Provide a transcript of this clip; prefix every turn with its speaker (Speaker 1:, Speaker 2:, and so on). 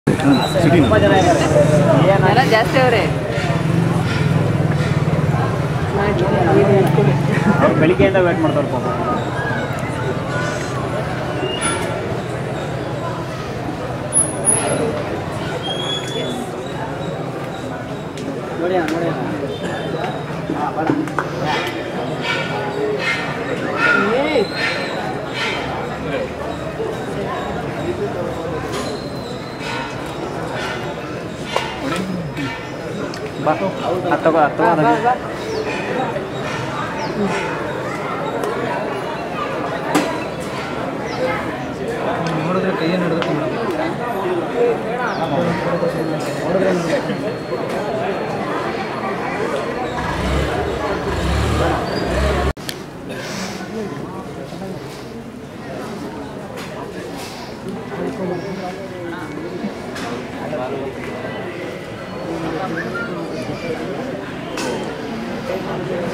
Speaker 1: ಜನ ಜಾಸ್ತಿ ಅವರೇ
Speaker 2: ಬೆಳಿಗ್ಗೆಯಿಂದ ವೇಟ್ ಮಾಡ್ತಾರೆ ಪಾಪ ನೋಡಿ ನೋಡಿ ಬಾ ಹತ್ತು ತಗೋ ಹತ್ತು ತಗೋ ನನಗೆ.
Speaker 3: ನೋಡಿದ್ರೆ ಕೈಯೇ ನಡೆದುತ್ತೆ ಮೇಡಮ್
Speaker 2: ಆ